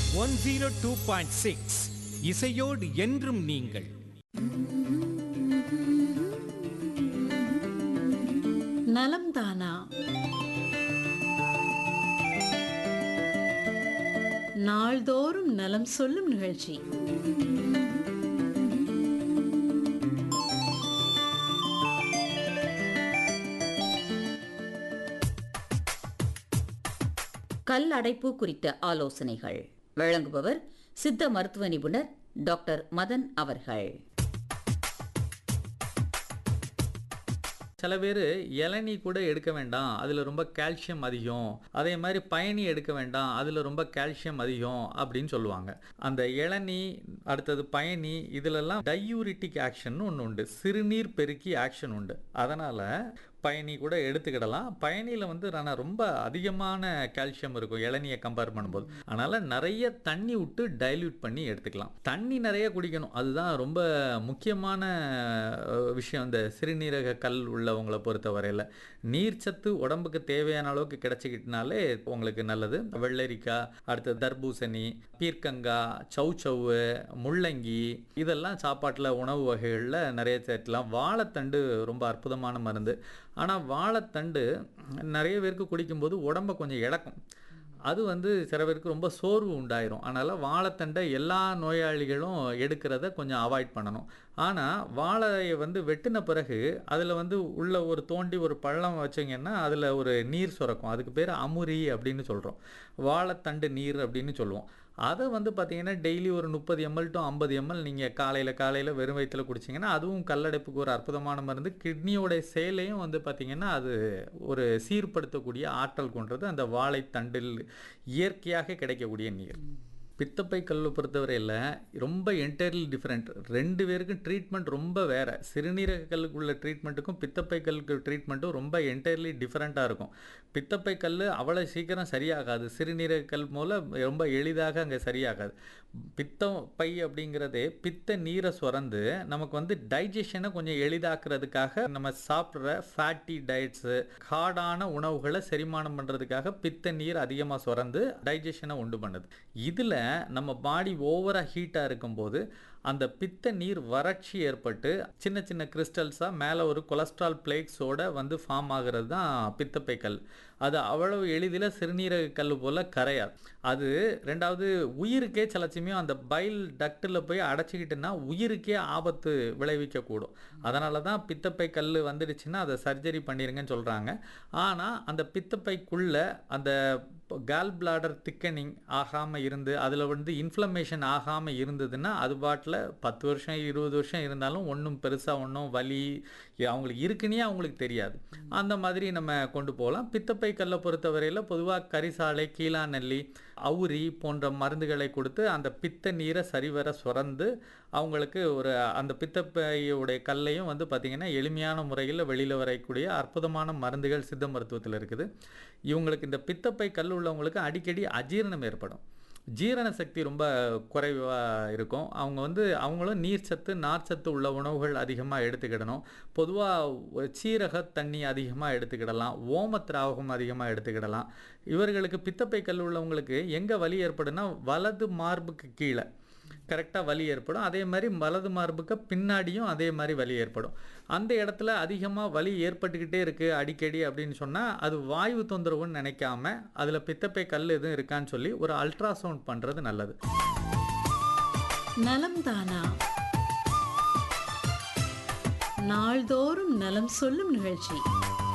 one zero two point six இசையோடு என்றும் நீங்கள் நலம் தானா நாள்தோறும் நலம் சொல்லும் நிகழ்ச்சி கல் அடைப்பு குறித்த ஆலோசனைகள் வழங்குபவர் சித்த மருத்துவ நிபுணர் டாக்டர் மதன் அவர்கள் சில பேர் இளநீ கூட எடுக்க வேண்டாம் அதில் ரொம்ப கால்சியம் அதிகம் அதே மாதிரி பயணி எடுக்க வேண்டாம் அதில் ரொம்ப கால்சியம் அதிகம் அப்படின்னு சொல்லுவாங்க அந்த இளநீ அடுத்தது பயணி இதிலெல்லாம் டையூரிட்டிக் ஆக்ஷன் ஒன்று உண்டு சிறுநீர் பெருக்கி ஆக்ஷன் உண்டு அதனால் பயணி கூட எடுத்துக்கிடலாம் பயணியில் வந்து ஆனால் ரொம்ப அதிகமான கால்சியம் இருக்கும் இளநியை கம்பேர் பண்ணும்போது அதனால் நிறைய தண்ணி விட்டு டைல்யூட் பண்ணி எடுத்துக்கலாம் தண்ணி நிறைய குடிக்கணும் அதுதான் ரொம்ப முக்கியமான அஹ், விஷயம் இந்த சிறுநீரக கல் உள்ளவங்களை பொறுத்த வரையில் நீர்ச்சத்து உடம்புக்கு தேவையான அளவுக்கு கிடைச்சிக்கிட்டனாலே உங்களுக்கு நல்லது வெள்ளரிக்காய் அடுத்து தர்பூசணி பீர்க்கங்காய் சௌச்சவ்வு முள்ளங்கி இதெல்லாம் சாப்பாட்டில் உணவு வகைகளில் நிறைய சேர்க்கலாம் வாழைத்தண்டு ரொம்ப அற்புதமான மருந்து ஆனால் வாழைத்தண்டு நிறைய பேருக்கு குடிக்கும்போது உடம்பை கொஞ்சம் இழக்கும் அது வந்து சில பேருக்கு ரொம்ப சோர்வு உண்டாயிரும் அதனால் வாழைத்தண்டை எல்லா நோயாளிகளும் எடுக்கிறத கொஞ்சம் அவாய்ட் பண்ணணும் ஆனால் வாழையை வந்து வெட்டின பிறகு அதில் வந்து உள்ள ஒரு தோண்டி ஒரு பள்ளம் வச்சிங்கன்னா அதில் ஒரு நீர் சுரக்கும் அதுக்கு பேர் அமுரி அப்படின்னு சொல்கிறோம் வாழைத்தண்டு நீர் அப்படின்னு சொல்லுவோம் அதை வந்து பார்த்தீங்கன்னா டெய்லி ஒரு முப்பது எம்எல் டு ஐம்பது எம்எல் நீங்கள் காலையில் காலையில் வெறும் வயிற்றில் குடிச்சிங்கன்னா அதுவும் கல்லடைப்புக்கு ஒரு அற்புதமான மருந்து கிட்னியோட செயலையும் வந்து பார்த்தீங்கன்னா அது ஒரு சீர்படுத்தக்கூடிய ஆற்றல் கொண்டது அந்த வாழைத்தண்டில் இயற்கையாக கிடைக்கக்கூடிய நீர் பித்தப்பை கல்லை பொறுத்தவரையில் ரொம்ப என்டையர்லி டிஃப்ரெண்ட் ரெண்டு பேருக்கும் ட்ரீட்மெண்ட் ரொம்ப வேறு சிறுநீரக கல்லுக்குள்ள ட்ரீட்மெண்ட்டுக்கும் பித்தப்பை கல்லுக்கு ட்ரீட்மெண்ட்டும் ரொம்ப என்டையர்லி டிஃப்ரெண்ட்டாக இருக்கும் பித்தப்பை கல் அவ்வளோ சீக்கிரம் சரியாகாது சிறுநீரக கல் மூலம் ரொம்ப எளிதாக அங்கே சரியாகாது பித்தம் பை அப்படிங்கிறதே பித்த நீரை சுரந்து நமக்கு வந்து டைஜஷனை கொஞ்சம் எளிதாக்குறதுக்காக நம்ம சாப்பிட்ற ஃபேட்டி டயட்ஸு ஹார்டான உணவுகளை செரிமானம் பண்ணுறதுக்காக பித்த நீர் அதிகமாக சுரந்து டைஜஷனை உண்டு பண்ணுது இதில் நம்ம பாடி ஓவராக ஹீட்டாக இருக்கும்போது அந்த பித்த நீர் வறட்சி ஏற்பட்டு சின்ன சின்ன கிறிஸ்டல்ஸாக மேலே ஒரு கொலஸ்ட்ரால் பிளேக்ஸோட வந்து ஃபார்ம் ஆகிறது தான் பித்தப்பை கல் அது அவ்வளவு எளிதில் சிறுநீரக கல் போல் கரையாது அது ரெண்டாவது உயிருக்கே சில சமயம் அந்த பைல் டக்டில் போய் அடைச்சிக்கிட்டுன்னா உயிருக்கே ஆபத்து விளைவிக்கக்கூடும் அதனால தான் பித்தப்பை கல் வந்துடுச்சுன்னா அதை சர்ஜரி பண்ணிருங்கன்னு சொல்கிறாங்க ஆனால் அந்த பித்தப்பைக்குள்ளே அந்த கால் பிளாடர் திக்கனிங் ஆகாமல் இருந்து அதில் வந்து இன்ஃப்ளமேஷன் ஆகாமல் இருந்ததுன்னா அது பாட்டில் பத்து வருஷம் இருபது வருஷம் இருந்தாலும் ஒன்றும் பெருசாக ஒன்றும் வலி அவங்களுக்கு இருக்குன்னே அவங்களுக்கு தெரியாது அந்த மாதிரி நம்ம கொண்டு போகலாம் பித்தப்பை கல்லை பொறுத்தவரையில் பொதுவாக கரிசாலை கீழாநெல்லி அவுரி போன்ற மருந்துகளை கொடுத்து அந்த பித்த நீரை சரிவர சுரந்து அவங்களுக்கு ஒரு அந்த பித்தப்பையுடைய கல்லையும் வந்து பார்த்திங்கன்னா எளிமையான முறையில் வெளியில் வரக்கூடிய அற்புதமான மருந்துகள் சித்த மருத்துவத்தில் இருக்குது இவங்களுக்கு இந்த பித்தப்பை கல் உள்ளவங்களுக்கு அடிக்கடி அஜீரணம் ஏற்படும் ஜீரண சக்தி ரொம்ப குறைவாக இருக்கும் அவங்க வந்து அவங்களும் நீர் சத்து நார்ச்சத்து உள்ள உணவுகள் அதிகமாக எடுத்துக்கிடணும் பொதுவாக சீரக தண்ணி அதிகமாக எடுத்துக்கிடலாம் ஓமத்திராவகம் அதிகமாக எடுத்துக்கிடலாம் இவர்களுக்கு பித்தப்பை கல் உள்ளவங்களுக்கு எங்கே வலி ஏற்படும்னா வலது மார்புக்கு கீழே கரெக்டாக வலி ஏற்படும் அதே மாதிரி வலது மார்புக்கு பின்னாடியும் அதே மாதிரி வலி ஏற்படும் அந்த இடத்துல அதிகமாக வலி ஏற்பட்டுக்கிட்டே இருக்குது அடிக்கடி அப்படின்னு சொன்னால் அது வாயு தொந்தரவுன்னு நினைக்காம அதில் பித்தப்பை கல் எதுவும் இருக்கான்னு சொல்லி ஒரு அல்ட்ராசவுண்ட் பண்ணுறது நல்லது நலம் தானா நாள்தோறும் நலம் சொல்லும் நிகழ்ச்சி